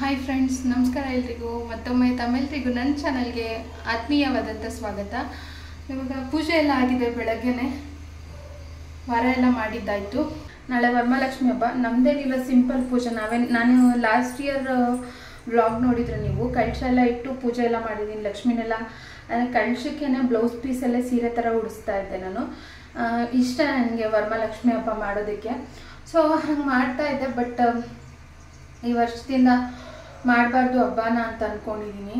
hi friends ನಮಸ್ಕಾರ ಎಲ್ರಿಗೂ ಮತ್ತೊಮ್ಮೆ ತಮ್ಮೆಲ್ರಿಗೂ ನನ್ನ ಚಾನಲ್ಗೆ ಆತ್ಮೀಯವಾದಂಥ ಸ್ವಾಗತ ಇವಾಗ ಪೂಜೆ ಎಲ್ಲ ಆಗಿದೆ ಬೆಳಗ್ಗೆನೆ ವಾರ ಎಲ್ಲ ಮಾಡಿದ್ದಾಯಿತು ನಾಳೆ ವರಮಹಾಲಕ್ಷ್ಮಿ ಹಬ್ಬ ನಮ್ಮದೇನಿಲ್ಲ ಸಿಂಪಲ್ ಪೂಜೆ ನಾವೇ ನಾನು ಲಾಸ್ಟ್ ಇಯರ್ ವ್ಲಾಗ್ ನೋಡಿದ್ರೆ ನೀವು ಕಳಶ ಎಲ್ಲ ಇಟ್ಟು ಪೂಜೆ ಎಲ್ಲ ಮಾಡಿದ್ದೀನಿ ಲಕ್ಷ್ಮಿನೆಲ್ಲ ಅಂದರೆ ಕಳಶಕ್ಕೇನೆ ಬ್ಲೌಸ್ ಪೀಸಲ್ಲೇ ಸೀರೆ ಥರ ಉಡಿಸ್ತಾ ಇದ್ದೆ ನಾನು ಆ, ಇಷ್ಟ ನನಗೆ ವರಮಹಾಲಕ್ಷ್ಮಿ ಹಬ್ಬ ಮಾಡೋದಕ್ಕೆ ಸೊ ಹಂಗೆ ಮಾಡ್ತಾ ಇದ್ದೆ ಬಟ್ ಈ ವರ್ಷದಿಂದ ಮಾಡಬಾರ್ದು ಹಬ್ಬನ ಅಂತ ಅಂದ್ಕೊಂಡಿದ್ದೀನಿ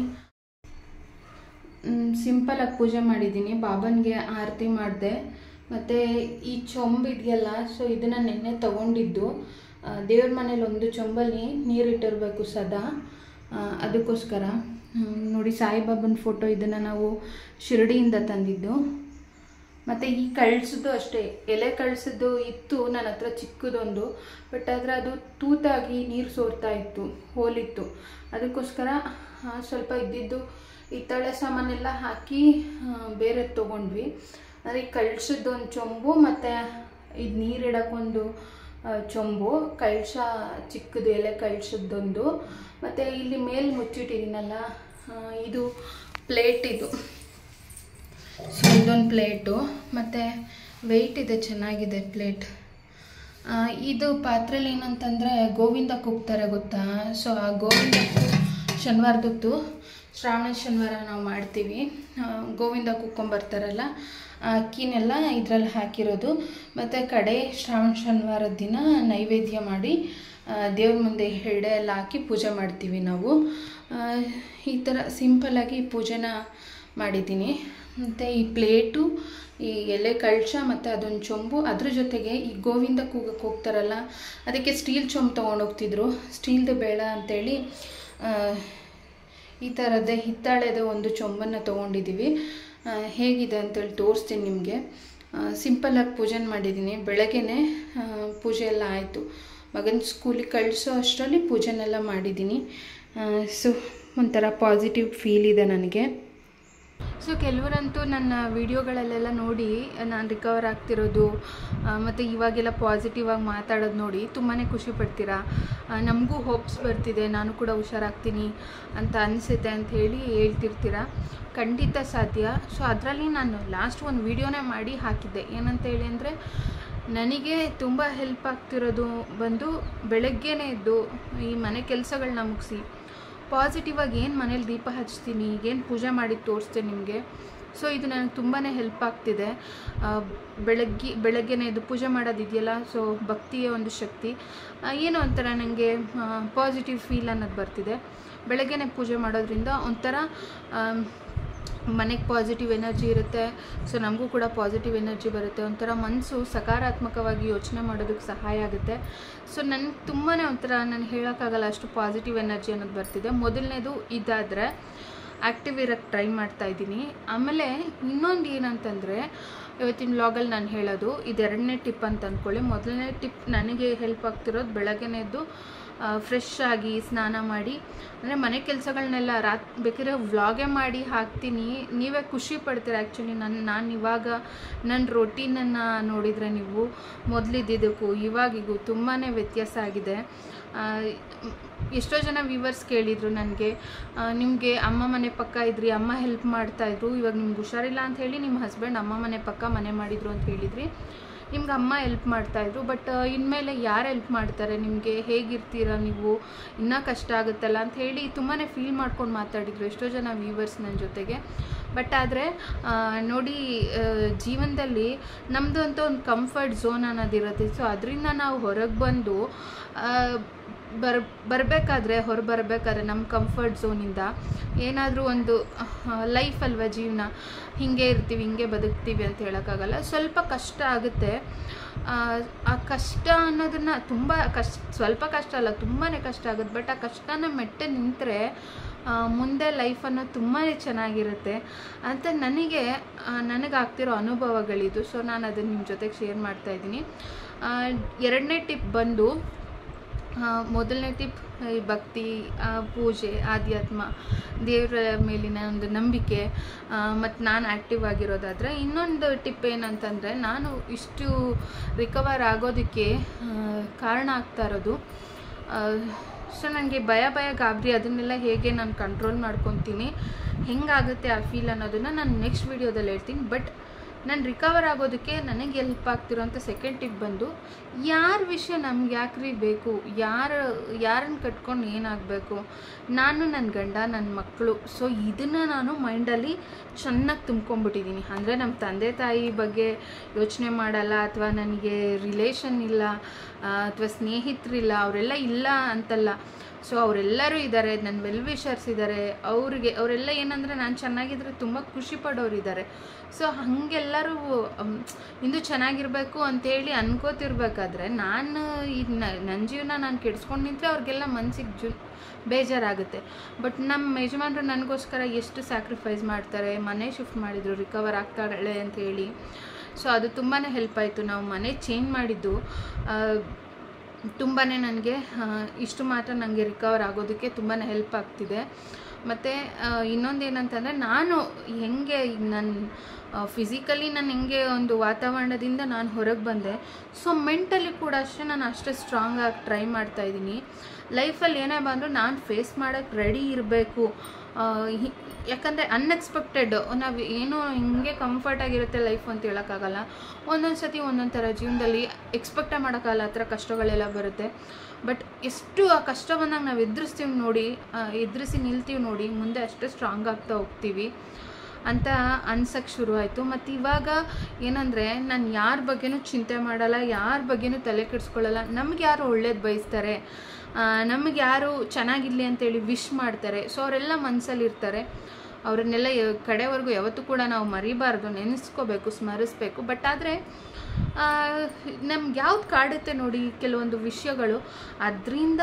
ಸಿಂಪಲಾಗಿ ಪೂಜೆ ಮಾಡಿದ್ದೀನಿ ಬಾಬನಿಗೆ ಆರತಿ ಮಾಡಿದೆ ಮತ್ತು ಈ ಚೊಂಬು ಇದೆಯಲ್ಲ ಸೊ ಇದನ್ನು ನೆನ್ನೆ ತಗೊಂಡಿದ್ದು ಆ, ದೇವ್ರ ಮನೇಲಿ ಒಂದು ಚೊಂಬಲ್ಲಿ ನೀರಿಟ್ಟಿರಬೇಕು ಸದಾ ಆ, ಅದಕ್ಕೋಸ್ಕರ ಹ್ಮ್, ನೋಡಿ ಸಾಯಿಬಾಬನ ಫೋಟೋ ಇದನ್ನು ನಾವು ಶಿರಡಿಯಿಂದ ತಂದಿದ್ದು ಮತ್ತು ಈ ಕಳ್ಸದ್ದು ಅಷ್ಟೇ ಎಲೆ ಕಳ್ಸದ್ದು ಇತ್ತು ನನ್ನ ಹತ್ರ ಚಿಕ್ಕದೊಂದು ಬಟ್ ಆದರೆ ಅದು ತೂತಾಗಿ ನೀರು ಸೋರ್ತಾ ಇತ್ತು ಹೋಲಿತ್ತು ಅದಕ್ಕೋಸ್ಕರ ಆ, ಸ್ವಲ್ಪ ಇದ್ದಿದ್ದು ಹಿತ್ತಾಳೆ ಸಾಮಾನೆಲ್ಲ ಹಾಕಿ ಬೇರೆ ತೊಗೊಂಡ್ವಿ ಅಂದರೆ ಈ ಕಳ್ಸದ್ದು ಒಂದು ಚೊಂಬು ಮತ್ತು ಇದು ನೀರಿಡೋಕ್ಕೊಂದು ಆ, ಚೊಂಬು ಕಳ್ಶ ಚಿಕ್ಕದು ಎಲೆ ಕಳ್ಸದ್ದೊಂದು ಮತ್ತು ಇಲ್ಲಿ ಮೇಲೆ ಮುಚ್ಚಿಟ್ಟಿದ್ದೀನಲ್ಲ ಆ, ಇದು ಪ್ಲೇಟ್ ಇದು ಸೊ ಇದೊಂದು ಪ್ಲೇಟು ಮತ್ತು ವೆಯ್ಟ್ ಇದೆ ಚೆನ್ನಾಗಿದೆ ಪ್ಲೇಟ್ ಆ, ಇದು ಪಾತ್ರೆಲಿ ಏನಂತಂದರೆ ಗೋವಿಂದ ಕೂಗ್ತಾರೆ ಗೊತ್ತಾ ಸೊ ಆ ಗೋವಿಂದ ಶನಿವಾರದೊತ್ತು ಶ್ರಾವಣ ಶನಿವಾರ ನಾವು ಮಾಡ್ತೀವಿ ಆ, ಗೋವಿಂದ ಕೂಗ್ಕೊಂಬರ್ತಾರಲ್ಲ ಆ ಅಕ್ಕಿನೆಲ್ಲ ಇದರಲ್ಲಿ ಹಾಕಿರೋದು ಮತ್ತು ಕಡೆ ಶ್ರಾವಣ ಶನಿವಾರದ ದಿನ ನೈವೇದ್ಯ ಮಾಡಿ ದೇವ್ರ ಮುಂದೆ ಹೆಡೆ ಎಲ್ಲ ಹಾಕಿ ಪೂಜೆ ಮಾಡ್ತೀವಿ ನಾವು ಆ, ಈ ಥರ ಸಿಂಪಲ್ಲಾಗಿ ಪೂಜೆನ ಮಾಡಿದ್ದೀನಿ ಮತ್ತು ಈ ಪ್ಲೇಟು ಈ ಎಲೆ ಕಳಶ ಮತ್ತು ಅದೊಂದು ಚೊಂಬು ಅದ್ರ ಜೊತೆಗೆ ಈ ಗೋವಿಂದ ಕೂಗಕ್ಕೆ ಹೋಗ್ತಾರಲ್ಲ ಅದಕ್ಕೆ ಸ್ಟೀಲ್ ಚೊಂಬು ತೊಗೊಂಡೋಗ್ತಿದ್ರು ಸ್ಟೀಲ್ದು ಬೇಡ ಅಂತೇಳಿ ಆ, ಈ ಥರದ್ದೇ ಹಿತ್ತಾಳೆದ ಒಂದು ಚೊಂಬನ್ನು ತೊಗೊಂಡಿದ್ದೀವಿ ಆ, ಹೇಗಿದೆ ಅಂತೇಳಿ ತೋರಿಸ್ತೀನಿ ನಿಮಗೆ ಸಿಂಪಲ್ಲಾಗಿ ಪೂಜೆ ಮಾಡಿದ್ದೀನಿ ಬೆಳಗ್ಗೆನೆ ಆ, ಪೂಜೆ ಎಲ್ಲ ಆಯಿತು ಮಗನ ಸ್ಕೂಲಿಗೆ ಕಳಿಸೋ ಅಷ್ಟರಲ್ಲಿ ಪೂಜೆನೆಲ್ಲ ಮಾಡಿದ್ದೀನಿ ಸೊ ಒಂಥರ ಪಾಸಿಟಿವ್ ಫೀಲ್ ಇದೆ ನನಗೆ ಸೊ ಕೆಲವರಂತೂ ನನ್ನ ವಿಡಿಯೋಗಳಲ್ಲೆಲ್ಲ ನೋಡಿ ನಾನು ರಿಕವರ್ ಆಗ್ತಿರೋದು ಮತ್ತು ಇವಾಗೆಲ್ಲ ಪಾಸಿಟಿವ್ ಆಗಿ ಮಾತಾಡೋದು ನೋಡಿ ತುಂಬಾ ಖುಷಿ ಪಡ್ತೀರಾ ನಮಗೂ ಹೋಪ್ಸ್ ಬರ್ತಿದೆ ನಾನು ಕೂಡ ಹುಷಾರಾಗ್ತೀನಿ ಅಂತ ಅನಿಸುತ್ತೆ ಅಂತ ಹೇಳಿ ಹೇಳ್ತಿರ್ತೀರ ಖಂಡಿತ ಸಾಧ್ಯ ಸೊ ಅದರಲ್ಲಿ ನಾನು ಲಾಸ್ಟ್ ಒಂದು ವಿಡಿಯೋನೇ ಮಾಡಿ ಹಾಕಿದ್ದೆ ಏನಂತ ಹೇಳಿ ಅಂದರೆ ನನಗೆ ತುಂಬ ಹೆಲ್ಪ್ ಆಗ್ತಿರೋದು ಬಂದು ಬೆಳಗ್ಗೆನೇ ಎದ್ದು ಈ ಮನೆ ಕೆಲಸಗಳನ್ನ ಮುಗಿಸಿ ಪಾಸಿಟಿವ್ ಆಗಿ ಏನು ಮನೇಲಿ ದೀಪ ಹಚ್ತೀನಿ ಏನು ಪೂಜೆ ಮಾಡಿ ತೋರಿಸ್ತೇನೆ ನಿಮಗೆ ಸೊ ಇದು ನನಗೆ ತುಂಬಾ ಹೆಲ್ಪ್ ಆಗ್ತಿದೆ ಆ, ಬೆಳಗ್ಗೆ ಬೆಳಗ್ಗೆನೇ ಇದು ಪೂಜೆ ಮಾಡೋದಿದೆಯಲ್ಲ ಸೊ ಭಕ್ತಿಯ ಒಂದು ಶಕ್ತಿ ಆ, ಏನೋ ಒಂಥರ ನನಗೆ ಪಾಸಿಟಿವ್ ಫೀಲ್ ಅನ್ನೋದು ಬರ್ತಿದೆ ಬೆಳಗ್ಗೆನೇ ಪೂಜೆ ಮಾಡೋದ್ರಿಂದ ಒಂಥರ ಆಮ್, ಮನೆಗೆ ಪಾಸಿಟಿವ್ ಎನರ್ಜಿ ಇರುತ್ತೆ ಸೊ ನಮಗೂ ಕೂಡ ಪಾಸಿಟಿವ್ ಎನರ್ಜಿ ಬರುತ್ತೆ ಒಂಥರ ಮನಸ್ಸು ಸಕಾರಾತ್ಮಕವಾಗಿ ಯೋಚನೆ ಮಾಡೋದಕ್ಕೆ ಸಹಾಯ ಆಗುತ್ತೆ ಸೊ ನನಗೆ ತುಂಬಾ ಒಂಥರ ನಾನು ಹೇಳೋಕ್ಕಾಗಲ್ಲ ಅಷ್ಟು ಪಾಸಿಟಿವ್ ಎನರ್ಜಿ ಅನ್ನೋದು ಬರ್ತಿದೆ ಮೊದಲನೇದು ಇದಾದರೆ ಆ್ಯಕ್ಟಿವ್ ಇರೋಕ್ಕೆ ಟ್ರೈ ಮಾಡ್ತಾ ಇದ್ದೀನಿ ಆಮೇಲೆ ಇನ್ನೊಂದು ಏನಂತಂದರೆ ಇವತ್ತಿನ ವ್ಲಾಗಲ್ಲಿ ನಾನು ಹೇಳೋದು ಇದು ಎರಡನೇ ಟಿಪ್ ಅಂತ ಅಂದ್ಕೊಳ್ಳಿ ಮೊದಲನೇ ಟಿಪ್ ನನಗೆ ಹೆಲ್ಪ್ ಆಗ್ತಿರೋದು ಬೆಳಗ್ಗೆನೇ ಎದ್ದು ಫ್ರೆಶ್ ಆಗಿ ಸ್ನಾನ ಮಾಡಿ ಅಂದರೆ ಮನೆ ಕೆಲಸಗಳನ್ನೆಲ್ಲ ರಾತ್ ಬೇಕಾದ್ರೆ ವ್ಲಾಗೇ ಮಾಡಿ ಹಾಕ್ತೀನಿ ನೀವೇ ಖುಷಿ ಪಡ್ತೀರ ಆ್ಯಕ್ಚುಲಿ ನನ್ನ ನಾನು ಇವಾಗ ನನ್ನ ರೊಟೀನನ್ನು ನೋಡಿದರೆ ನೀವು ಮೊದಲಿದ್ದಕ್ಕೂ ಇವಾಗಿಗೂ ತುಂಬಾ ವ್ಯತ್ಯಾಸ ಆಗಿದೆ ಆ, ಎಷ್ಟೋ ಜನ ವ್ಯೂವರ್ಸ್ ಕೇಳಿದರು ನನಗೆ ನಿಮಗೆ ಅಮ್ಮ ಮನೆ ಪಕ್ಕ ಇದ್ರಿ ಅಮ್ಮ ಹೆಲ್ಪ್ ಮಾಡ್ತಾಯಿದ್ರು ಇವಾಗ ನಿಮ್ಗೆ ಹುಷಾರಿಲ್ಲ ಅಂತ ಹೇಳಿ ನಿಮ್ಮ ಹಸ್ಬೆಂಡ್ ಅಮ್ಮ ಮನೆ ಪಕ್ಕ ಮನೆ ಮಾಡಿದ್ರು ಅಂತ ಹೇಳಿದ್ರಿ ನಿಮ್ಗೆ ಅಮ್ಮ ಹೆಲ್ಪ್ ಮಾಡ್ತಾಯಿದ್ರು ಬಟ್ ಇನ್ಮೇಲೆ ಯಾರು ಹೆಲ್ಪ್ ಮಾಡ್ತಾರೆ ನಿಮಗೆ ಹೇಗಿರ್ತೀರಾ ನೀವು ಇನ್ನೂ ಕಷ್ಟ ಆಗುತ್ತಲ್ಲ ಅಂತ ಹೇಳಿ ತುಂಬಾ ಫೀಲ್ ಮಾಡ್ಕೊಂಡು ಮಾತಾಡಿದರು ಎಷ್ಟೋ ಜನ ವ್ಯೂವರ್ಸ್ ನನ್ನ ಜೊತೆಗೆ ಬಟ್ ಆದರೆ ನೋಡಿ ಆ, ಜೀವನದಲ್ಲಿ ನಮ್ಮದು ಅಂತ ಒಂದು ಕಂಫರ್ಟ್ ಝೋನ್ ಅನ್ನೋದಿರುತ್ತೆ ಸೊ ಅದರಿಂದ ನಾವು ಹೊರಗೆ ಬಂದು ಆ, ಬರ್ ಬರಬೇಕಾದ್ರೆ ಹೊರ ಬರಬೇಕಾದ್ರೆ ನಮ್ಮ ಕಂಫರ್ಟ್ ಝೋನಿಂದ ಏನಾದರೂ ಒಂದು ಲೈಫ್ ಅಲ್ವಾ ಜೀವನ ಹಿಂಗೆ ಇರ್ತೀವಿ ಹಿಂಗೆ ಬದುಕ್ತೀವಿ ಅಂತ ಹೇಳೋಕ್ಕಾಗಲ್ಲ ಸ್ವಲ್ಪ ಕಷ್ಟ ಆಗುತ್ತೆ ಆ, ಆ ಕಷ್ಟ ಅನ್ನೋದನ್ನು ತುಂಬ ಕಷ್ಟ ಸ್ವಲ್ಪ ಕಷ್ಟ ಅಲ್ಲ ತುಂಬಾ ಕಷ್ಟ ಆಗುತ್ತೆ ಬಟ್ ಆ ಕಷ್ಟನ ಮೆಟ್ಟ ನಿಂತರೆ ಮುಂದೆ ಲೈಫ್ ಅನ್ನೋದು ತುಂಬಾ ಚೆನ್ನಾಗಿರುತ್ತೆ ಅಂತ ನನಗೆ ಆ, ನನಗಾಗ್ತಿರೋ ಅನುಭವಗಳಿದು ಸೊ ನಾನು ಅದನ್ನು ನಿಮ್ಮ ಜೊತೆಗೆ ಶೇರ್ ಮಾಡ್ತಾ ಇದ್ದೀನಿ ಎರಡನೇ ಟಿಪ್ ಬಂದು ಆ, ಮೊದಲನೇ ಟಿಪ್ ಈ ಭಕ್ತಿ ಆ, ಪೂಜೆ ಆಧ್ಯಾತ್ಮ ದೇವರ ಮೇಲಿನ ಒಂದು ನಂಬಿಕೆ ಮತ್ತು ನಾನು ಆ್ಯಕ್ಟಿವ್ ಆಗಿರೋದಾದರೆ ಇನ್ನೊಂದು ಟಿಪ್ ಏನಂತಂದರೆ ನಾನು ಇಷ್ಟು ರಿಕವರ್ ಆಗೋದಕ್ಕೆ ಆ, ಕಾರಣ ಆಗ್ತಾ ಇರೋದು ಸೊ ನನಗೆ ಭಯ ಭಯ ಗಾಬರಿ ಅದನ್ನೆಲ್ಲ ಹೇಗೆ ನಾನು ಕಂಟ್ರೋಲ್ ಮಾಡ್ಕೊತೀನಿ ಹೆಂಗಾಗುತ್ತೆ ಆ ಫೀಲ್ ಅನ್ನೋದನ್ನು ನಾನು ನೆಕ್ಸ್ಟ್ ವೀಡಿಯೋದಲ್ಲಿ ಹೇಳ್ತೀನಿ ಬಟ್ ನಾನು ರಿಕವರ್ ಆಗೋದಕ್ಕೆ ನನಗೆ ಹೆಲ್ಪ್ ಆಗ್ತಿರೋಂಥ ಸೆಕೆಂಡ್ ಟಿಪ್ ಬಂದು ಯಾರ ವಿಷಯ ನಮ್ಗೆ ಯಾಕ್ರಿ ಬೇಕು ಯಾರು ಯಾರನ್ನ ಕಟ್ಕೊಂಡು ಏನಾಗಬೇಕು ನಾನು ನನ್ನ ಗಂಡ ನನ್ನ ಮಕ್ಕಳು ಸೊ ಇದನ್ನು ನಾನು ಮೈಂಡಲ್ಲಿ ಚೆನ್ನಾಗಿ ತುಂಬ್ಕೊಂಡ್ಬಿಟ್ಟಿದ್ದೀನಿ ಅಂದರೆ ನಮ್ಮ ತಂದೆ ತಾಯಿ ಬಗ್ಗೆ ಯೋಚನೆ ಮಾಡಲ್ಲ ಅಥವಾ ನನಗೆ ರಿಲೇಷನ್ ಇಲ್ಲ ಅಥವಾ ಸ್ನೇಹಿತರಿಲ್ಲ ಅವರೆಲ್ಲ ಇಲ್ಲ ಅಂತಲ್ಲ ಸೊ ಅವರೆಲ್ಲರೂ ಇದ್ದಾರೆ ನನ್ನ ವೆಲ್ ವಿಷರ್ಸ್ ಇದ್ದಾರೆ ಅವ್ರಿಗೆ ಅವರೆಲ್ಲ ಏನಂದರೆ ನಾನು ಚೆನ್ನಾಗಿದ್ರೆ ತುಂಬ ಖುಷಿ ಪಡೋರು ಇದ್ದಾರೆ ಸೊ ಹಾಗೆಲ್ಲರೂ ಇಂದು ಚೆನ್ನಾಗಿರಬೇಕು ಅಂತೇಳಿ ಅನ್ಕೋತಿರ್ಬೇಕಾದ್ರೆ ನಾನು ಇದು ನನ್ನ ಜೀವನ ನಾನು ಕೆಡಿಸ್ಕೊಂಡು ನಿಂತರೆ ಅವ್ರಿಗೆಲ್ಲ ಮನ್ಸಿಗೆ ಜು ಬೇಜಾರಾಗುತ್ತೆ ಬಟ್ ನಮ್ಮ ಯಜಮಾನ್ರು ನನಗೋಸ್ಕರ ಎಷ್ಟು ಸ್ಯಾಕ್ರಿಫೈಸ್ ಮಾಡ್ತಾರೆ ಮನೆ ಶಿಫ್ಟ್ ಮಾಡಿದರು ರಿಕವರ್ ಆಗ್ತಾಳೆ ಅಂತ ಹೇಳಿ ಸೊ ಅದು ತುಂಬಾ ಹೆಲ್ಪ್ ಆಯಿತು ನಾವು ಮನೆ ಚೇಂಜ್ ಮಾಡಿದ್ದು ತುಂಬಾ ನನಗೆ ಇಷ್ಟು ಮಾತ್ರ ನನಗೆ ರಿಕವರ್ ಆಗೋದಕ್ಕೆ ತುಂಬಾ ಹೆಲ್ಪ್ ಆಗ್ತಿದೆ ಮತ್ತು ಇನ್ನೊಂದು ಏನಂತಂದರೆ ನಾನು ಹೆಂಗೆ ಈಗ ನನ್ನ ಫಿಸಿಕಲಿ ನಾನು ಹೆಂಗೆ ಒಂದು ವಾತಾವರಣದಿಂದ ನಾನು ಹೊರಗೆ ಬಂದೆ ಸೊ ಮೆಂಟಲಿ ಕೂಡ ಅಷ್ಟೇ ನಾನು ಅಷ್ಟೇ ಸ್ಟ್ರಾಂಗಾಗಿ ಟ್ರೈ ಮಾಡ್ತಾಯಿದ್ದೀನಿ ಲೈಫಲ್ಲಿ ಏನೇ ಬಂದರೂ ನಾನು ಫೇಸ್ ಮಾಡೋಕ್ಕೆ ರೆಡಿ ಇರಬೇಕು ಯಾಕಂದರೆ ಅನ್ಎಕ್ಸ್ಪೆಕ್ಟೆಡ್ ನಾವು ಏನೋ ಹಿಂಗೆ ಕಂಫರ್ಟಾಗಿರುತ್ತೆ ಲೈಫ್ ಅಂತ ಹೇಳೋಕ್ಕಾಗಲ್ಲ ಒಂದೊಂದು ಸತಿ ಒಂದೊಂದು ಥರ ಜೀವನದಲ್ಲಿ ಎಕ್ಸ್ಪೆಕ್ಟೇ ಮಾಡೋಕ್ಕಾಗಲ್ಲ ಆ ಥರ ಕಷ್ಟಗಳೆಲ್ಲ ಬರುತ್ತೆ ಬಟ್ ಎಷ್ಟು ಆ ಕಷ್ಟ ಬಂದಾಗ ನಾವು ಎದುರಿಸ್ತೀವಿ ನೋಡಿ ಎದುರಿಸಿ ನಿಲ್ತೀವಿ ನೋಡಿ ಮುಂದೆ ಅಷ್ಟೇ ಸ್ಟ್ರಾಂಗ್ ಆಗ್ತಾ ಹೋಗ್ತೀವಿ ಅಂತ ಅನ್ಸಕ್ಕೆ ಶುರುವಾಯಿತು ಮತ್ತು ಇವಾಗ ಏನಂದರೆ ನಾನು ಯಾರ ಬಗ್ಗೆನೂ ಚಿಂತೆ ಮಾಡಲ್ಲ ಯಾರ ಬಗ್ಗೆನೂ ತಲೆ ಕೆಡಿಸ್ಕೊಳ್ಳಲ್ಲ ನಮ್ಗೆ ಯಾರು ಒಳ್ಳೇದು ಬಯಸ್ತಾರೆ ನಮಗೆ ಯಾರು ಚೆನ್ನಾಗಿರಲಿ ಅಂತೇಳಿ ವಿಶ್ ಮಾಡ್ತಾರೆ ಸೊ ಅವರೆಲ್ಲ ಮನಸ್ಸಲ್ಲಿರ್ತಾರೆ ಅವ್ರನ್ನೆಲ್ಲ ಕಡೆವರೆಗೂ ಯಾವತ್ತೂ ಕೂಡ ನಾವು ಮರಿಬಾರ್ದು ನೆನೆಸ್ಕೋಬೇಕು ಸ್ಮರಿಸ್ಬೇಕು ಬಟ್ ಆದರೆ ನಮ್ಗೆ ಯಾವ್ದು ಕಾಡುತ್ತೆ ನೋಡಿ ಕೆಲವೊಂದು ವಿಷಯಗಳು ಅದರಿಂದ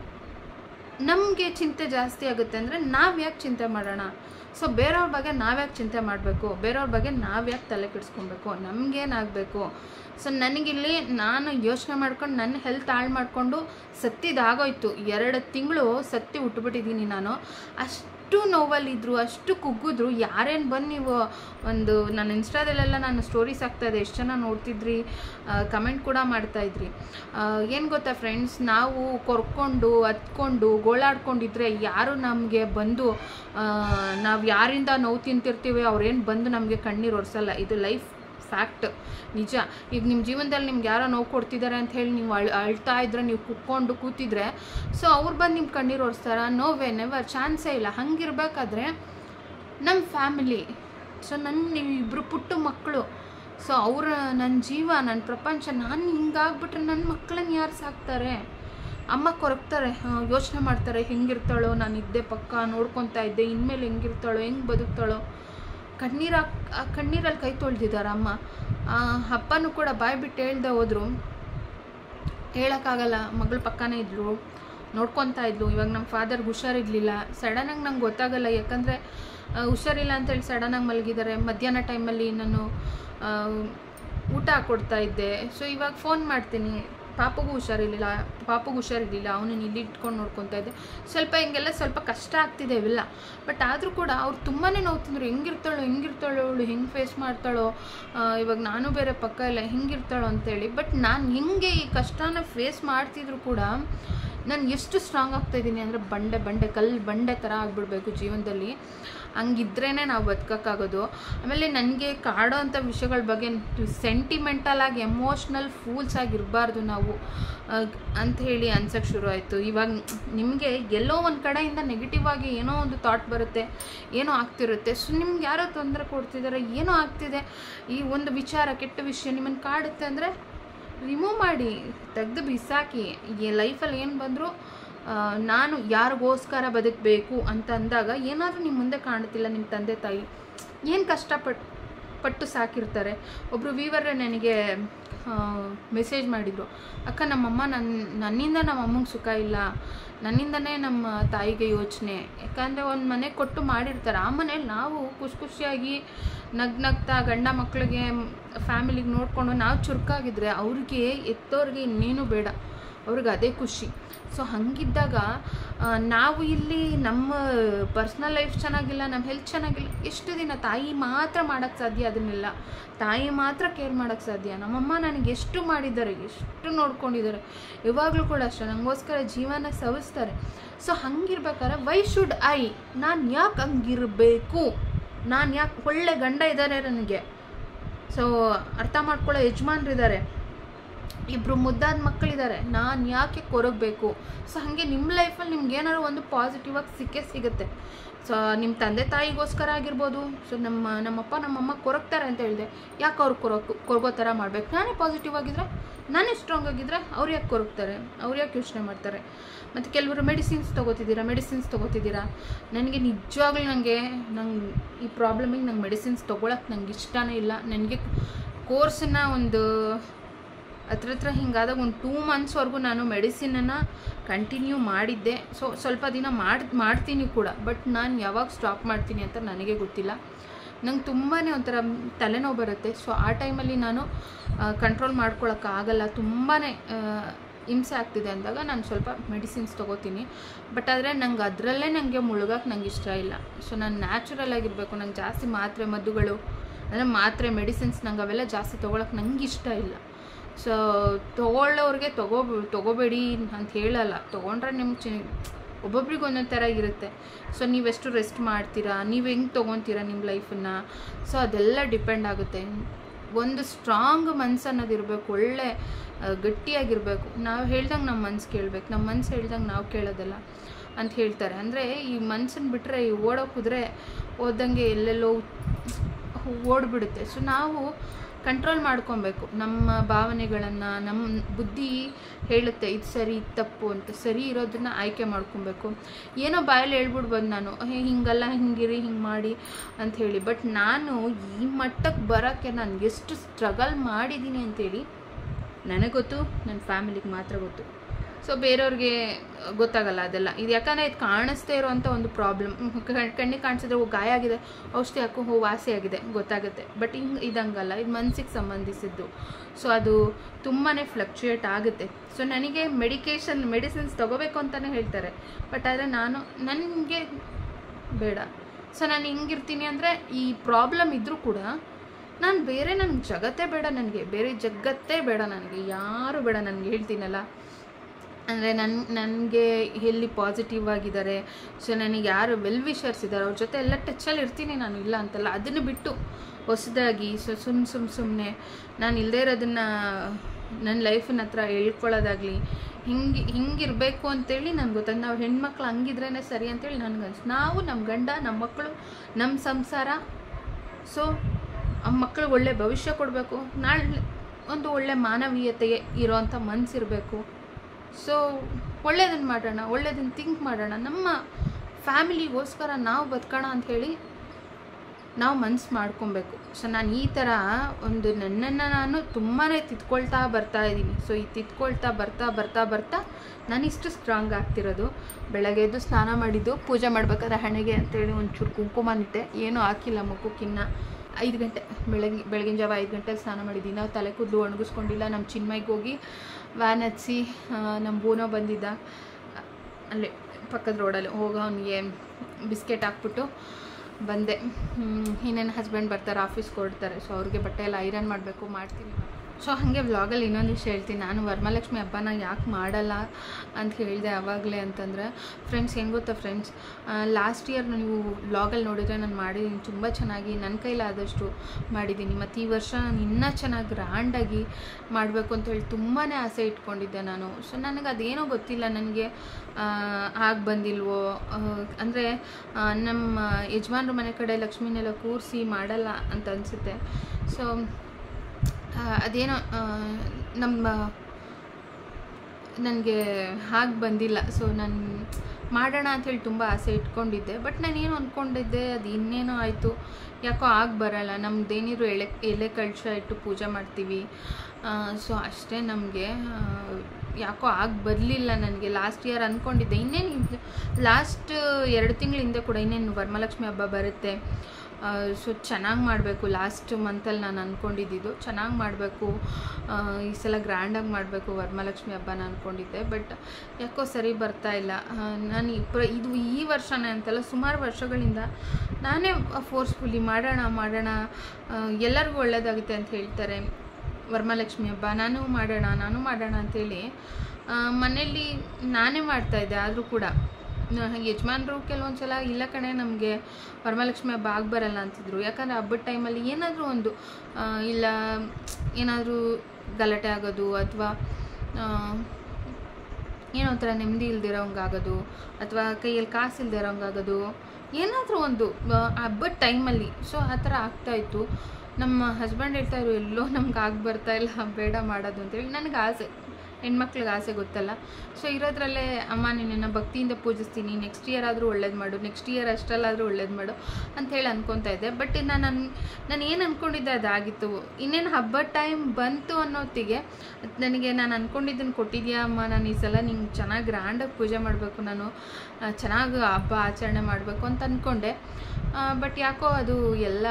ನಮಗೆ ಚಿಂತೆ ಜಾಸ್ತಿ ಆಗುತ್ತೆ ಅಂದರೆ ನಾವು ಯಾಕೆ ಚಿಂತೆ ಮಾಡೋಣ ಸೊ ಬೇರೆಯವ್ರ ಬಗ್ಗೆ ನಾವ್ಯಾಕೆ ಚಿಂತೆ ಮಾಡಬೇಕು ಬೇರೆಯವ್ರ ಬಗ್ಗೆ ನಾವ್ಯಾಕೆ ತಲೆ ಕೆಡಿಸ್ಕೊಬೇಕು ನಮಗೇನಾಗಬೇಕು ಸೊ ನನಗಿಲ್ಲಿ ನಾನು ಯೋಚನೆ ಮಾಡ್ಕೊಂಡು ನನ್ನ ಹೆಲ್ತ್ ಹಾಳು ಮಾಡಿಕೊಂಡು ಸತ್ತಿದಾಗೋಯ್ತು ಎರಡು ತಿಂಗಳು ಸತ್ತಿ ಉಟ್ಬಿಟ್ಟಿದ್ದೀನಿ ನಾನು ಅಷ್ಟು ನೋವಲ್ಲಿದ್ದರು ಅಷ್ಟು ಕುಗ್ಗಿದ್ರು ಯಾರೇನು ಬಂದು ನೀವು ಒಂದು ನನ್ನ ಇನ್ಸ್ಟಾದಲ್ಲೆಲ್ಲ ನಾನು ಸ್ಟೋರೀಸ್ ಆಗ್ತಾಯಿದೆ ಎಷ್ಟು ಜನ ನೋಡ್ತಿದ್ರಿ ಕಮೆಂಟ್ ಕೂಡ ಮಾಡ್ತಾಯಿದ್ರಿ ಏನು ಗೊತ್ತಾ ಫ್ರೆಂಡ್ಸ್ ನಾವು ಕೊರ್ಕೊಂಡು ಹತ್ಕೊಂಡು ಗೋಳಾಡ್ಕೊಂಡಿದ್ರೆ ಯಾರು ನಮಗೆ ಬಂದು ನಾವು ಯಾರಿಂದ ನೋವು ತಿಂತಿರ್ತೀವಿ ಅವ್ರೇನು ಬಂದು ನಮಗೆ ಕಣ್ಣೀರು ಒರೆಸಲ್ಲ ಇದು ಲೈಫ್ ಫ್ಯಾಕ್ಟ್ ನಿಜ ಈಗ ನಿಮ್ಮ ಜೀವನದಲ್ಲಿ ನಿಮ್ಗೆ ಯಾರೋ ನೋವು ಕೊಡ್ತಿದ್ದಾರೆ ಅಂತ ಹೇಳಿ ನೀವು ಅಳ್ ಅಳ್ತಾ ಇದ್ರೆ ನೀವು ಕುತ್ಕೊಂಡು ಕೂತಿದ್ರೆ ಸೊ ಅವ್ರು ಬಂದು ನಿಮ್ಮ ಕಣ್ಣೀರು ಒರೆಸ್ತಾರ ನೋವೇ ನೆವರ್ ಚಾನ್ಸೇ ಇಲ್ಲ ಹಂಗಿರ್ಬೇಕಾದ್ರೆ ನಮ್ಮ ಫ್ಯಾಮಿಲಿ ಸೊ ನನ್ನ ಇಬ್ಬರು ಪುಟ್ಟ ಮಕ್ಕಳು ಸೊ ಅವ್ರ ನನ್ನ ಜೀವ ನನ್ನ ಪ್ರಪಂಚ ನಾನು ಹಿಂಗಾಗ್ಬಿಟ್ರೆ ನನ್ನ ಮಕ್ಕಳನ್ನ ಯಾರು ಸಾಕ್ತಾರೆ ಅಮ್ಮ ಕೊರಗ್ತಾರೆ ಯೋಚನೆ ಮಾಡ್ತಾರೆ ಹೆಂಗಿರ್ತಾಳೋ ನಾನು ಇದ್ದೆ ಪಕ್ಕ ನೋಡ್ಕೊತಾ ಇದ್ದೆ ಇನ್ಮೇಲೆ ಹೆಂಗಿರ್ತಾಳೋ ಹೆಂಗೆ ಬದುಕ್ತಾಳೋ ಕಣ್ಣೀರು ಆ ಕಣ್ಣೀರಲ್ಲಿ ಕೈ ತೊಳ್ದಿದ್ದಾರೆ ಅಮ್ಮ ಅಪ್ಪನೂ ಕೂಡ ಬಾಯಿ ಬಿಟ್ಟು ಹೇಳ್ದೆ ಹೋದ್ರು ಹೇಳೋಕ್ಕಾಗಲ್ಲ ಮಗಳು ಪಕ್ಕನೇ ಇದ್ಲು ನೋಡ್ಕೊತಾ ಇದ್ಲು ಇವಾಗ ನಮ್ಮ ಫಾದರ್ಗೆ ಹುಷಾರಿರಲಿಲ್ಲ ಸಡನ್ನಾಗಿ ನಂಗೆ ಗೊತ್ತಾಗಲ್ಲ ಯಾಕಂದರೆ ಹುಷಾರಿಲ್ಲ ಅಂತೇಳಿ ಸಡನ್ನಾಗಿ ಮಲಗಿದ್ದಾರೆ ಮಧ್ಯಾಹ್ನ ಟೈಮಲ್ಲಿ ನಾನು ಊಟ ಕೊಡ್ತಾ ಇದ್ದೆ ಸೊ ಇವಾಗ ಫೋನ್ ಮಾಡ್ತೀನಿ ಪಾಪಗೂ ಹುಷಾರಿರಲಿಲ್ಲ ಪಾಪಗೂ ಹುಷಾರಿರಲಿಲ್ಲ ಅವನನ್ನು ಇಲ್ಲಿ ಇಟ್ಕೊಂಡು ನೋಡ್ಕೊತಾ ಇದ್ದೆ ಸ್ವಲ್ಪ ಹಿಂಗೆಲ್ಲ ಸ್ವಲ್ಪ ಕಷ್ಟ ಆಗ್ತಿದೆ ಇವೆಲ್ಲ ಬಟ್ ಆದರೂ ಕೂಡ ಅವ್ರು ತುಂಬಾ ನೋವು ತಿಂದರು ಹೆಂಗಿರ್ತಾಳೋ ಹೆಂಗಿರ್ತಾಳೋ ಅವಳು ಹೆಂಗೆ ಫೇಸ್ ಮಾಡ್ತಾಳೋ ಇವಾಗ ನಾನು ಬೇರೆ ಪಕ್ಕ ಇಲ್ಲ ಹೆಂಗಿರ್ತಾಳೋ ಅಂತೇಳಿ ಬಟ್ ನಾನು ಹೆಂಗೆ ಈ ಕಷ್ಟನ ಫೇಸ್ ಮಾಡ್ತಿದ್ರು ಕೂಡ ನಾನು ಎಷ್ಟು ಸ್ಟ್ರಾಂಗ್ ಆಗ್ತಾಯಿದ್ದೀನಿ ಅಂದರೆ ಬಂಡೆ ಬಂಡೆ ಕಲ್ಲು ಬಂಡೆ ಥರ ಆಗಿಬಿಡ್ಬೇಕು ಜೀವನದಲ್ಲಿ ಹಂಗಿದ್ರೇ ನಾವು ಬದುಕೋಕ್ಕಾಗೋದು ಆಮೇಲೆ ನನಗೆ ಕಾಡೋ ಅಂಥ ವಿಷಯಗಳ ಬಗ್ಗೆ ಸೆಂಟಿಮೆಂಟಲ್ ಆಗಿ ಎಮೋಷ್ನಲ್ ಫೂಲ್ಸ್ ಆಗಿರಬಾರ್ದು ನಾವು ಅಂತ ಹೇಳಿ ಅನ್ಸೋಕ್ಕೆ ಶುರು ಆಯಿತು ಇವಾಗ ನಿಮಗೆ ಎಲ್ಲೋ ಒಂದು ಕಡೆಯಿಂದ ನೆಗೆಟಿವ್ ಆಗಿ ಏನೋ ಒಂದು ಥಾಟ್ ಬರುತ್ತೆ ಏನೋ ಆಗ್ತಿರುತ್ತೆ ಸೊ ನಿಮ್ಗೆ ಯಾರೋ ತೊಂದರೆ ಕೊಡ್ತಿದ್ದಾರೆ ಏನೋ ಆಗ್ತಿದೆ ಈ ಒಂದು ವಿಚಾರ ಕೆಟ್ಟ ವಿಷಯ ನಿಮ್ಮನ್ನು ಕಾಡುತ್ತೆ ಅಂದರೆ ರಿಮೂವ್ ಮಾಡಿ ತೆಗೆದು ಬಿಸಾಕಿ ಈ ಲೈಫಲ್ಲಿ ಏನು ಬಂದರೂ ನಾನು ಯಾರಿಗೋಸ್ಕರ ಬದುಕಬೇಕು ಅಂತ ಅಂದಾಗ ಏನಾದರೂ ನಿಮ್ಮ ಮುಂದೆ ಕಾಣುತ್ತಿಲ್ಲ ನಿಮ್ಮ ತಂದೆ ತಾಯಿ ಏನು ಕಷ್ಟಪಟ್ಟು ಪಟ್ಟು ಸಾಕಿರ್ತಾರೆ ಒಬ್ಬರು ವೀವರ್ ನನಗೆ ಮೆಸೇಜ್ ಮಾಡಿದರು ಅಕ್ಕ ನಮ್ಮಮ್ಮ ನನ್ನ ನನ್ನಿಂದ ನಮ್ಮ ಅಮ್ಮಂಗೆ ಸುಖ ಇಲ್ಲ ನನ್ನಿಂದನೇ ನಮ್ಮ ತಾಯಿಗೆ ಯೋಚನೆ ಯಾಕಂದರೆ ಒಂದು ಮನೆ ಕೊಟ್ಟು ಮಾಡಿರ್ತಾರೆ ಆ ಮನೇಲಿ ನಾವು ಖುಷಿ ಖುಷಿಯಾಗಿ ನಗ್ ನಗ್ತಾ ಗಂಡ ಮಕ್ಕಳಿಗೆ ಫ್ಯಾಮಿಲಿಗೆ ನೋಡಿಕೊಂಡು ನಾವು ಚುರುಕಾಗಿದ್ರೆ ಅವ್ರಿಗೆ ಎತ್ತೋರಿಗೆ ಇನ್ನೇನು ಬೇಡ ಅವ್ರಿಗೆ ಅದೇ ಖುಷಿ ಸೊ ಹಂಗಿದ್ದಾಗ ಆ, ನಾವು ಇಲ್ಲಿ ನಮ್ಮ ಪರ್ಸ್ನಲ್ ಲೈಫ್ ಚೆನ್ನಾಗಿಲ್ಲ ನಮ್ಮ ಹೆಲ್ತ್ ಚೆನ್ನಾಗಿಲ್ಲ ಎಷ್ಟು ದಿನ ತಾಯಿ ಮಾತ್ರ ಮಾಡೋಕ್ಕೆ ಸಾಧ್ಯ ಅದನ್ನೆಲ್ಲ ತಾಯಿ ಮಾತ್ರ ಕೇರ್ ಮಾಡೋಕ್ಕೆ ಸಾಧ್ಯ ನಮ್ಮಮ್ಮ ನನಗೆ ಎಷ್ಟು ಮಾಡಿದ್ದಾರೆ ಎಷ್ಟು ನೋಡ್ಕೊಂಡಿದ್ದಾರೆ ಇವಾಗಲೂ ಕೂಡ ಅಷ್ಟೇ ನನಗೋಸ್ಕರ ಜೀವನ ಸವಿಸ್ತಾರೆ ಸೊ ಹಂಗಿರ್ಬೇಕಾದ್ರೆ ವೈ ಶುಡ್ ಐ ನಾನು ಯಾಕೆ ಹಂಗಿರಬೇಕು ನಾನು ಯಾಕೆ ಒಳ್ಳೆ ಗಂಡ ಇದ್ದಾರೆ ನನಗೆ ಸೊ ಅರ್ಥ ಮಾಡ್ಕೊಳ್ಳೋ ಯಜಮಾನ್ರಿದ್ದಾರೆ ಇಬ್ಬರು ಮುದ್ದಾದ ಮಕ್ಕಳಿದ್ದಾರೆ ನಾನು ಯಾಕೆ ಕೊರಗಬೇಕು ಸೊ ಹಾಗೆ ನಿಮ್ಮ ಲೈಫಲ್ಲಿ ನಿಮ್ಗೆ ಏನಾದ್ರು ಒಂದು ಪಾಸಿಟಿವ್ ಆಗಿ ಸಿಕ್ಕೇ ಸಿಗುತ್ತೆ ಸೊ ನಿಮ್ಮ ತಂದೆ ತಾಯಿಗೋಸ್ಕರ ಆಗಿರ್ಬೋದು ಸೊ ನಮ್ಮ ನಮ್ಮಪ್ಪ ನಮ್ಮಮ್ಮ ಕೊರಗ್ತಾರೆ ಅಂತ ಹೇಳಿದೆ ಯಾಕೆ ಅವ್ರು ಕೊರಕ್ ಕೊರಗೋ ಥರ ಮಾಡಬೇಕು ನಾನೇ ಪಾಸಿಟಿವ್ ಆಗಿದ್ರೆ ನಾನೇ ಸ್ಟ್ರಾಂಗ್ ಆಗಿದ್ರೆ ಅವ್ರು ಯಾಕೆ ಕೊರಗ್ತಾರೆ ಅವ್ರು ಯಾಕೆ ಯೋಚನೆ ಮಾಡ್ತಾರೆ ಮತ್ತು ಕೆಲವರು ಮೆಡಿಸಿನ್ಸ್ ತೊಗೋತಿದ್ದೀರಾ ಮೆಡಿಸಿನ್ಸ್ ತೊಗೋತಿದ್ದೀರಾ ನನಗೆ ನಿಜವಾಗ್ಲೂ ನನಗೆ ನಂಗೆ ಈ ಪ್ರಾಬ್ಲಮಿಗೆ ನಂಗೆ ಮೆಡಿಸಿನ್ಸ್ ತೊಗೊಳಕ್ಕೆ ನಂಗೆ ಇಷ್ಟನೇ ಇಲ್ಲ ನನಗೆ ಕೋರ್ಸನ್ನ ಒಂದು ಹತ್ರ ಹತ್ರ ಹಿಂಗಾದಾಗ ಒಂದು ಟೂ ಮಂತ್ಸ್ವರೆಗೂ ನಾನು ಮೆಡಿಸಿನನ್ನು ಕಂಟಿನ್ಯೂ ಮಾಡಿದ್ದೆ ಸೊ ಸ್ವಲ್ಪ ದಿನ ಮಾಡಿ ಮಾಡ್ತೀನಿ ಕೂಡ ಬಟ್ ನಾನು ಯಾವಾಗ ಸ್ಟಾಪ್ ಮಾಡ್ತೀನಿ ಅಂತ ನನಗೆ ಗೊತ್ತಿಲ್ಲ ನಂಗೆ ತುಂಬಾ ಒಂಥರ ತಲೆನೋವು ಬರುತ್ತೆ ಸೊ ಆ ಟೈಮಲ್ಲಿ ನಾನು ಕಂಟ್ರೋಲ್ ಮಾಡ್ಕೊಳಕ್ಕಾಗಲ್ಲ ತುಂಬಾ ಹಿಂಸೆ ಆಗ್ತಿದೆ ಅಂದಾಗ ನಾನು ಸ್ವಲ್ಪ ಮೆಡಿಸಿನ್ಸ್ ತೊಗೋತೀನಿ ಬಟ್ ಆದರೆ ನಂಗೆ ಅದರಲ್ಲೇ ನನಗೆ ಮುಳುಗಕ್ಕೆ ನಂಗೆ ಇಷ್ಟ ಇಲ್ಲ ಸೊ ನಾನು ನ್ಯಾಚುರಲ್ ಆಗಿರಬೇಕು ನಂಗೆ ಜಾಸ್ತಿ ಮಾತ್ರೆ ಮದ್ದುಗಳು ಅಂದರೆ ಮಾತ್ರೆ ಮೆಡಿಸಿನ್ಸ್ ನಂಗೆ ಅವೆಲ್ಲ ಜಾಸ್ತಿ ತೊಗೊಳಕ್ಕೆ ನಂಗೆ ಇಷ್ಟ ಇಲ್ಲ ಸೊ ತೊಗೊಳ್ಳೋರಿಗೆ ತಗೋ ತೊಗೋಬೇಡಿ ಅಂತ ಹೇಳಲ್ಲ ತೊಗೊಂಡ್ರೆ ನಿಮ್ಮ ಚಿ ಒಬ್ಬೊಬ್ರಿಗೆ ಒಂದೊಂದು ಥರ ಇರುತ್ತೆ ಸೊ ನೀವೆಷ್ಟು ರೆಸ್ಟ್ ಮಾಡ್ತೀರಾ ನೀವು ಹೆಂಗೆ ತೊಗೊತೀರಾ ನಿಮ್ಮ ಲೈಫನ್ನು ಸೊ ಅದೆಲ್ಲ ಡಿಪೆಂಡ್ ಆಗುತ್ತೆ ಒಂದು ಸ್ಟ್ರಾಂಗ್ ಮನ್ಸು ಅನ್ನೋದು ಇರಬೇಕು ಒಳ್ಳೆ ಆ, ಗಟ್ಟಿಯಾಗಿರಬೇಕು ನಾವು ಹೇಳ್ದಂಗೆ ನಮ್ಮ ಮನ್ಸು ಕೇಳಬೇಕು ನಮ್ಮ ಮನ್ಸು ಹೇಳ್ದಂಗೆ ನಾವು ಕೇಳೋದಲ್ಲ ಅಂತ ಹೇಳ್ತಾರೆ ಅಂದರೆ ಈ ಮನ್ಸನ್ನು ಬಿಟ್ಟರೆ ಈ ಓಡೋ ಕುದುರೆ ಓದಂಗೆ ಎಲ್ಲೆಲ್ಲೋ ಓಡ್ಬಿಡುತ್ತೆ ಸೊ ನಾವು ಕಂಟ್ರೋಲ್ ಮಾಡ್ಕೊಬೇಕು ನಮ್ಮ ಭಾವನೆಗಳನ್ನು ನಮ್ಮ ಬುದ್ಧಿ ಹೇಳುತ್ತೆ ಇದು ಸರಿ ಇದು ತಪ್ಪು ಅಂತ ಸರಿ ಇರೋದನ್ನ ಆಯ್ಕೆ ಮಾಡ್ಕೊಬೇಕು ಏನೋ ಬಾಯಲ್ಲಿ ಹೇಳ್ಬಿಡ್ಬೋದು ನಾನು ಹೇ ಹಿಂಗಲ್ಲ ಹಿಂಗಿರಿ ಹಿಂಗೆ ಮಾಡಿ ಅಂತ ಹೇಳಿ ಬಟ್ ನಾನು ಈ ಮಟ್ಟಕ್ಕೆ ಬರೋಕ್ಕೆ ನಾನು ಎಷ್ಟು ಸ್ಟ್ರಗಲ್ ಮಾಡಿದ್ದೀನಿ ಅಂತೇಳಿ ನನಗೆ ಗೊತ್ತು ನನ್ನ ಫ್ಯಾಮಿಲಿಗೆ ಮಾತ್ರ ಗೊತ್ತು ಸೊ ಬೇರೆಯವ್ರಿಗೆ ಗೊತ್ತಾಗಲ್ಲ ಅದೆಲ್ಲ ಇದು ಯಾಕಂದರೆ ಇದು ಕಾಣಿಸ್ದೇ ಇರೋವಂಥ ಒಂದು ಪ್ರಾಬ್ಲಮ್ ಕಣ್ಣಿಗೆ ಕಾಣಿಸಿದ್ರೆ ಓ ಗಾಯ ಆಗಿದೆ ಔಷಧಿ ಹಾಕೋ ಹೋ ವಾಸಿ ಆಗಿದೆ ಗೊತ್ತಾಗುತ್ತೆ ಬಟ್ ಹಿಂಗೆ ಇದಂಗಲ್ಲ ಇದು ಮನಸ್ಸಿಗೆ ಸಂಬಂಧಿಸಿದ್ದು ಸೊ ಅದು ತುಂಬಾ ಫ್ಲಕ್ಚುಯೇಟ್ ಆಗುತ್ತೆ ಸೊ ನನಗೆ ಮೆಡಿಕೇಷನ್ ಮೆಡಿಸಿನ್ಸ್ ತೊಗೋಬೇಕು ಅಂತಲೇ ಹೇಳ್ತಾರೆ ಬಟ್ ಆದರೆ ನಾನು ನನಗೆ ಬೇಡ ಸೊ ನಾನು ಹಿಂಗಿರ್ತೀನಿ ಅಂದರೆ ಈ ಪ್ರಾಬ್ಲಮ್ ಇದ್ದರೂ ಕೂಡ ನಾನು ಬೇರೆ ನನಗೆ ಜಗತ್ತೇ ಬೇಡ ನನಗೆ ಬೇರೆ ಜಗತ್ತೇ ಬೇಡ ನನಗೆ ಯಾರು ಬೇಡ ನನಗೆ ಹೇಳ್ತೀನಲ್ಲ ಅಂದರೆ ನನ್ನ ನನಗೆ ಎಲ್ಲಿ ಪಾಸಿಟಿವ್ ಆಗಿದ್ದಾರೆ ಸೊ ನನಗೆ ಯಾರು ವೆಲ್ ವಿಷರ್ಸ್ ಇದ್ದಾರೆ ಅವ್ರ ಜೊತೆ ಎಲ್ಲ ಟಚ್ಚಲ್ಲಿ ಇರ್ತೀನಿ ನಾನು ಇಲ್ಲ ಅಂತಲ್ಲ ಅದನ್ನು ಬಿಟ್ಟು ಹೊಸದಾಗಿ ಸೊ ಸುಮ್ಮ ಸುಮ್ಮ ಸುಮ್ಮನೆ ನಾನು ಇಲ್ಲದೇ ಇರೋದನ್ನು ನನ್ನ ಲೈಫನ್ನ ಹತ್ರ ಹೇಳ್ಕೊಳ್ಳೋದಾಗಲಿ ಹಿಂಗೆ ಹಿಂಗಿರಬೇಕು ಅಂತೇಳಿ ನನಗೆ ಗೊತ್ತಾಗ ನಾವು ಹೆಣ್ಮಕ್ಳು ಹಂಗಿದ್ರೇ ಸರಿ ಅಂತೇಳಿ ನನಗೆ ಅನ್ಸ್ ನಾವು ನಮ್ಮ ಗಂಡ ನಮ್ಮ ಮಕ್ಕಳು ನಮ್ಮ ಸಂಸಾರ ಸೊ ಆ ಮಕ್ಳಿಗೆ ಒಳ್ಳೆ ಭವಿಷ್ಯ ಕೊಡಬೇಕು ನಾಳೆ ಒಂದು ಒಳ್ಳೆ ಮಾನವೀಯತೆ ಇರೋವಂಥ ಮನಸ್ಸಿರಬೇಕು ಸೊ ಒಳ್ಳೇದನ್ನು ಮಾಡೋಣ ಒಳ್ಳೇದನ್ನು ಥಿಂಕ್ ಮಾಡೋಣ ನಮ್ಮ ಫ್ಯಾಮಿಲಿಗೋಸ್ಕರ ನಾವು ಬದುಕೋಣ ಅಂಥೇಳಿ ನಾವು ಮನ್ಸು ಮಾಡ್ಕೊಬೇಕು ಸೊ ನಾನು ಈ ಥರ ಒಂದು ನನ್ನನ್ನು ನಾನು ತುಂಬಾ ತಿದ್ಕೊಳ್ತಾ ಬರ್ತಾ ಇದ್ದೀನಿ ಸೊ ಈ ತಿದ್ಕೊಳ್ತಾ ಬರ್ತಾ ಬರ್ತಾ ಬರ್ತಾ ನಾನು ಇಷ್ಟು ಸ್ಟ್ರಾಂಗ್ ಆಗ್ತಿರೋದು ಬೆಳಗ್ಗೆ ಎದ್ದು ಸ್ನಾನ ಮಾಡಿದ್ದು ಪೂಜೆ ಮಾಡ್ಬೇಕಾದ್ರೆ ಹಣೆಗೆ ಅಂತೇಳಿ ಒಂಚೂರು ಕುಂಕುಮ ನಿಟ್ಟೆ ಏನೂ ಹಾಕಿಲ್ಲ ಮುಖಕ್ಕಿನ್ನ ಐದು ಗಂಟೆ ಬೆಳಗ್ಗೆ ಬೆಳಗಿನ ಜಾವ ಐದು ಗಂಟೆಗೆ ಸ್ನಾನ ಮಾಡಿದ್ದೀನಿ ನಾವು ತಲೆ ಕೂದಲು ಒಣಗಿಸ್ಕೊಂಡಿಲ್ಲ ನಮ್ಮ ಚಿನ್ಮೈಗೆ ಹೋಗಿ ವ್ಯಾನ್ ಹಚ್ಚಿ ಆ, ನಮ್ಮ ಬೋನೋ ಬಂದಿದ್ದ ಅಲ್ಲೇ ಪಕ್ಕದ ರೋಡಲ್ಲಿ ಹೋಗೋ ಅವನಿಗೆ ಬಿಸ್ಕೆಟ್ ಹಾಕ್ಬಿಟ್ಟು ಬಂದೆ ಇನ್ನೇನು ಹಸ್ಬೆಂಡ್ ಬರ್ತಾರೆ ಆಫೀಸ್ಗೆ ಹೊರಡ್ತಾರೆ ಸೊ ಅವ್ರಿಗೆ ಬಟ್ಟೆ ಎಲ್ಲ ಐರನ್ ಮಾಡಬೇಕು ಮಾಡ್ತೀನಿ ಸೊ ಹಾಗೆ ವ್ಲಾಗಲ್ಲಿ ಇನ್ನೊಂದು ವಿಷಯ ಹೇಳ್ತೀನಿ ನಾನು ವರಮಹಾಲಕ್ಷ್ಮಿ ಹಬ್ಬನ ಯಾಕೆ ಮಾಡಲ್ಲ ಅಂತ ಹೇಳಿದೆ ಆವಾಗಲೇ ಅಂತಂದರೆ ಫ್ರೆಂಡ್ಸ್ ಹೆಂಗೆ ಗೊತ್ತಾ ಫ್ರೆಂಡ್ಸ್ ಲಾಸ್ಟ್ ಇಯರ್ ನೀವು ವ್ಲಾಗಲ್ಲಿ ನೋಡಿದರೆ ನಾನು ಮಾಡಿದ್ದೀನಿ ತುಂಬ ಚೆನ್ನಾಗಿ ನನ್ನ ಕೈಲಾದಷ್ಟು ಮಾಡಿದ್ದೀನಿ ಮತ್ತು ಈ ವರ್ಷ ನಾನು ಇನ್ನೂ ಚೆನ್ನಾಗಿ ಗ್ರ್ಯಾಂಡಾಗಿ ಮಾಡಬೇಕು ಅಂತ ಹೇಳಿ ತುಂಬಾ ಆಸೆ ಇಟ್ಕೊಂಡಿದ್ದೆ ನಾನು ಸೊ ನನಗೆ ಅದೇನೋ ಗೊತ್ತಿಲ್ಲ ನನಗೆ ಆಗಿ ಬಂದಿಲ್ವೋ ಅಂದರೆ ನಮ್ಮ ಯಜಮಾನ್ರ ಮನೆ ಕಡೆ ಲಕ್ಷ್ಮಿನೆಲ್ಲ ಕೂರಿಸಿ ಮಾಡಲ್ಲ ಅಂತ ಅನಿಸುತ್ತೆ ಸೊ ಅದೇನೋ ಆ, ನಮ್ಮ ನನಗೆ ಹಾಗೆ ಬಂದಿಲ್ಲ ಸೊ ನಾನು ಮಾಡೋಣ ಅಂಥೇಳಿ ತುಂಬ ಆಸೆ ಇಟ್ಕೊಂಡಿದ್ದೆ ಬಟ್ ನಾನೇನು ಅಂದ್ಕೊಂಡಿದ್ದೆ ಅದು ಇನ್ನೇನೋ ಆಯಿತು ಯಾಕೋ ಆಗಿ ಬರಲ್ಲ ನಮ್ದೇನಿದ್ರು ಎಲೆ ಎಲೆ ಕಳಶ ಇಟ್ಟು ಪೂಜೆ ಮಾಡ್ತೀವಿ ಸೊ ಅಷ್ಟೇ ನಮಗೆ ಯಾಕೋ ಆಗಿ ಬರಲಿಲ್ಲ ನನಗೆ ಲಾಸ್ಟ್ ಇಯರ್ ಅಂದ್ಕೊಂಡಿದ್ದೆ ಇನ್ನೇನು ಲಾಸ್ಟ್ ಎರಡು ತಿಂಗಳ ಹಿಂದೆ ಕೂಡ ಇನ್ನೇನು ವರಮಹಾಲಕ್ಷ್ಮಿ ಹಬ್ಬ ಬರುತ್ತೆ ಸೊ ಚೆನ್ನಾಗಿ ಮಾಡಬೇಕು ಲಾಸ್ಟ್ ಮಂತಲ್ಲಿ ನಾನು ಅಂದ್ಕೊಂಡಿದ್ದು ಚೆನ್ನಾಗಿ ಮಾಡಬೇಕು ಈ ಸಲ ಗ್ರ್ಯಾಂಡಾಗಿ ಮಾಡಬೇಕು ವರಮಹಾಲಕ್ಷ್ಮಿ ಹಬ್ಬನ ಅಂದ್ಕೊಂಡಿದ್ದೆ ಬಟ್ ಯಾಕೋ ಸರಿ ಬರ್ತಾ ಇಲ್ಲ ನಾನು ಇಪ್ರ ಇದು ಈ ವರ್ಷನೇ ಅಂತಲ್ಲ ಸುಮಾರು ವರ್ಷಗಳಿಂದ ನಾನೇ ಫೋರ್ಸ್ಫುಲ್ಲಿ ಮಾಡೋಣ ಮಾಡೋಣ ಆ, ಎಲ್ಲರಿಗೂ ಒಳ್ಳೆಯದಾಗುತ್ತೆ ಅಂತ ಹೇಳ್ತಾರೆ ವರಮಹಾಲಕ್ಷ್ಮಿ ಹಬ್ಬ ನಾನು ಮಾಡೋಣ ನಾನು ಮಾಡೋಣ ಅಂಥೇಳಿ ಮನೆಯಲ್ಲಿ ನಾನೇ ಮಾಡ್ತಾಯಿದ್ದೆ ಆದರೂ ಕೂಡ ನ- ಯಜಮಾನ್ರು ಕೆಲವೊಂದು ಸಲ ಇಲ್ಲ ಕಣೆ ನಮಗೆ ವರಮಹಾಲಕ್ಷ್ಮಿ ಹಬ್ಬ ಆಗಿ ಬರಲ್ಲ ಅಂತಿದ್ರು ಯಾಕಂದರೆ ಹಬ್ಬದ ಟೈಮಲ್ಲಿ ಏನಾದರೂ ಒಂದು ಆ, ಇಲ್ಲ ಏನಾದರೂ ಗಲಾಟೆ ಆಗೋದು ಅಥವಾ ಏನೋ ಒಂಥರ ನೆಮ್ಮದಿ ಇಲ್ದಿರೋಂಗಾಗೋದು ಅಥವಾ ಕೈಯಲ್ಲಿ ಕಾಸು ಇಲ್ದಿರೋಂಗಾಗೋದು ಏನಾದರೂ ಒಂದು ಆ, ಹಬ್ಬದ ಟೈಮಲ್ಲಿ ಸೊ ಆ ಥರ ಆಗ್ತಾಯಿತ್ತು ನಮ್ಮ ಹಸ್ಬೆಂಡ್ ಹೇಳ್ತಾಯಿದ್ರು ಎಲ್ಲೋ ನಮ್ಗೆ ಆಗಿ ಬರ್ತಾ ಇಲ್ಲ ಬೇಡ ಮಾಡೋದು ಅಂತೇಳಿ ನನಗೆ ಆಸೆ ಹೆಣ್ಮಕ್ಳಿಗೆ ಆಸೆ ಗೊತ್ತಲ್ಲ ಸೊ ಇರೋದ್ರಲ್ಲೇ ಅಮ್ಮ ನಿನ್ನನ್ನು ಭಕ್ತಿಯಿಂದ ಪೂಜಿಸ್ತೀನಿ ನೆಕ್ಸ್ಟ್ ಇಯರ್ ಆದರೂ ಒಳ್ಳೇದು ಮಾಡು ನೆಕ್ಸ್ಟ್ ಇಯರ್ ಅಷ್ಟಲ್ಲಾದರೂ ಒಳ್ಳೇದು ಮಾಡು ಅಂತ ಹೇಳಿ ಅನ್ಕೊತಾ ಇದ್ದೆ ಬಟ್ ನಾನು ನಾನು ಏನು ಅಂದ್ಕೊಂಡಿದ್ದೆ ಅದಾಗಿತ್ತು ಇನ್ನೇನು ಹಬ್ಬದ ಟೈಮ್ ಬಂತು ಅನ್ನೋತ್ತಿಗೆ ನನಗೆ ನಾನು ಅಂದ್ಕೊಂಡಿದ್ದನ್ನು ಕೊಟ್ಟಿದ್ಯಾ ಅಮ್ಮ ನಾನು ಈ ಸಲ ನಿಂಗೆ ಚೆನ್ನಾಗಿ ಗ್ರ್ಯಾಂಡಾಗಿ ಪೂಜೆ ಮಾಡಬೇಕು ನಾನು ಚೆನ್ನಾಗಿ ಹಬ್ಬ ಆಚರಣೆ ಮಾಡಬೇಕು ಅಂತ ಅಂದ್ಕೊಂಡೆ ಬಟ್ ಯಾಕೋ ಅದು ಎಲ್ಲ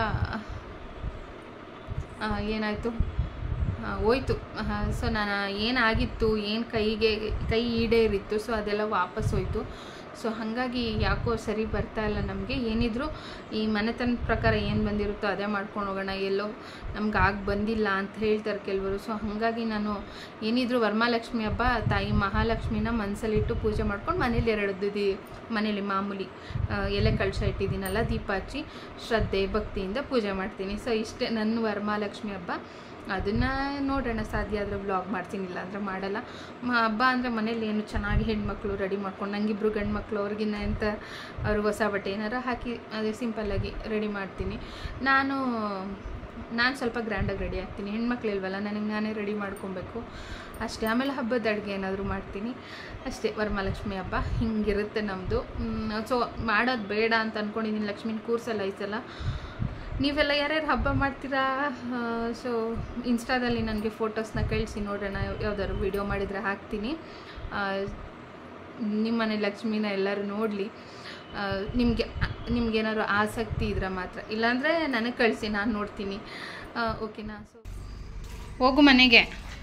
ಏನಾಯಿತು ಹೋಯ್ತು ಸೊ ನಾನು ಏನಾಗಿತ್ತು ಏನು ಕೈಗೆ ಕೈ ಈಡೇರಿತ್ತು ಸೊ ಅದೆಲ್ಲ ವಾಪಸ್ ಹೋಯ್ತು ಸೊ ಹಾಗಾಗಿ ಯಾಕೋ ಸರಿ ಬರ್ತಾ ಇಲ್ಲ ನಮಗೆ ಏನಿದ್ರು ಈ ಮನೆತನದ ಪ್ರಕಾರ ಏನು ಬಂದಿರುತ್ತೋ ಅದೇ ಮಾಡ್ಕೊಂಡು ಹೋಗೋಣ ಎಲ್ಲೋ ನಮ್ಗೆ ಆಗಿ ಬಂದಿಲ್ಲ ಅಂತ ಹೇಳ್ತಾರೆ ಕೆಲವರು ಸೊ ಹಾಗಾಗಿ ನಾನು ಏನಿದ್ರು ವರಮಹಾಲಕ್ಷ್ಮಿ ಹಬ್ಬ ತಾಯಿ ಮಹಾಲಕ್ಷ್ಮಿನ ಮನಸ್ಸಲ್ಲಿಟ್ಟು ಪೂಜೆ ಮಾಡ್ಕೊಂಡು ಮನೇಲಿ ಎರಡು ದಿ ಮನೇಲಿ ಮಾಮೂಲಿ ಆ, ಎಲೆ ಕಳಶ ಇಟ್ಟಿದ್ದೀನಲ್ಲ ದೀಪ ಹಚ್ಚಿ ಶ್ರದ್ಧೆ ಭಕ್ತಿಯಿಂದ ಪೂಜೆ ಮಾಡ್ತೀನಿ ಸೊ ಇಷ್ಟೇ ನನ್ನ ವರಮಹಾಲಕ್ಷ್ಮಿ ಹಬ್ಬ ಅದನ್ನು ನೋಡೋಣ ಸಾಧ್ಯ ಆದರೆ ವ್ಲಾಗ್ ಮಾಡ್ತೀನಿ ಇಲ್ಲ ಅಂದರೆ ಮಾಡಲ್ಲ ಮ ಹಬ್ಬ ಅಂದರೆ ಮನೇಲಿ ಏನು ಚೆನ್ನಾಗಿ ಹೆಣ್ಮಕ್ಳು ರೆಡಿ ಮಾಡ್ಕೊಂಡು ನಂಗಿಬ್ರು ಗಂಡು ಮಕ್ಕಳು ಅವ್ರಿಗಿನ್ನ ಎಂತ ಅವ್ರು ಹೊಸ ಬಟ್ಟೆ ಏನಾರ ಹಾಕಿ ಅದೇ ಸಿಂಪಲ್ಲಾಗಿ ರೆಡಿ ಮಾಡ್ತೀನಿ ನಾನು ನಾನು ಸ್ವಲ್ಪ ಗ್ರ್ಯಾಂಡಾಗಿ ರೆಡಿ ಆಗ್ತೀನಿ ಹೆಣ್ಮಕ್ಳು ಇಲ್ವಲ್ಲ ನನಗೆ ನಾನೇ ರೆಡಿ ಮಾಡ್ಕೊಬೇಕು ಅಷ್ಟೇ ಆಮೇಲೆ ಹಬ್ಬದ ಅಡುಗೆ ಏನಾದರೂ ಮಾಡ್ತೀನಿ ಅಷ್ಟೇ ವರಮಹಾಲಕ್ಷ್ಮಿ ಹಬ್ಬ ಹಿಂಗಿರುತ್ತೆ ನಮ್ಮದು ಸೊ ಮಾಡೋದು ಬೇಡ ಅಂತ ಅಂದ್ಕೊಂಡಿದ್ದೀನಿ ಲಕ್ಷ್ಮೀನ ಕೂರ್ಸಲ್ಲ ಈ ಸಲ ನೀವೆಲ್ಲ ಯಾರ್ಯಾರು ಹಬ್ಬ ಮಾಡ್ತೀರಾ ಸೊ ಇನ್ಸ್ಟಾದಲ್ಲಿ ನನಗೆ ಫೋಟೋಸ್ನ ಕಳಿಸಿ ನೋಡೋಣ ಯಾವ್ದಾದ್ರು ವಿಡಿಯೋ ಮಾಡಿದರೆ ಹಾಕ್ತೀನಿ ನಿಮ್ಮ ಮನೆ ಲಕ್ಷ್ಮಿನ ಎಲ್ಲರೂ ನೋಡಲಿ ನಿಮಗೆ ನಿಮ್ಗೇನಾದ್ರು ಆಸಕ್ತಿ ಇದ್ರೆ ಮಾತ್ರ ಇಲ್ಲಾಂದರೆ ನನಗೆ ಕಳಿಸಿ ನಾನು ನೋಡ್ತೀನಿ ಆ, ಓಕೆನಾ ಸೊ ಹೋಗು ಮನೆಗೆ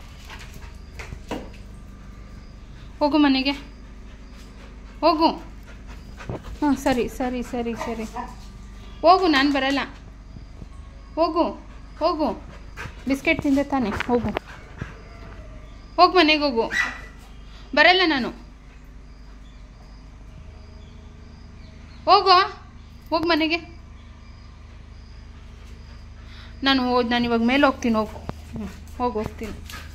ಹೋಗು ಮನೆಗೆ ಹೋಗು ಹಾಂ ಸರಿ ಸರಿ ಸರಿ ಸರಿ ಹೋಗು ನಾನು ಬರಲ್ಲ ಹೋಗು ಹೋಗು ಬಿಸ್ಕೆಟ್ ತಿಂದೆ ತಾನೆ ಹೋಗು ಹೋಗು ಮನೆಗೆ ಹೋಗು ಬರಲ್ಲ ನಾನು ಹೋಗು ಹೋಗು ಮನೆಗೆ ನಾನು ಹೋದ್ ನಾನು ಇವಾಗ ಮೇಲೆ ಹೋಗ್ತೀನಿ ಹೋಗು ಹ್ಞೂ ಹೋಗು ಹೋಗ್ತೀನಿ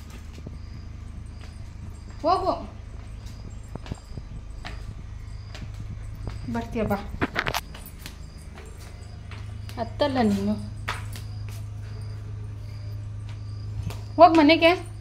ಹೋಗು ಬರ್ತೀಯ ಬಾ ಹತ್ತಲ್ಲ ನೀನು ಹೋಗಿ ಮನೆಗೆ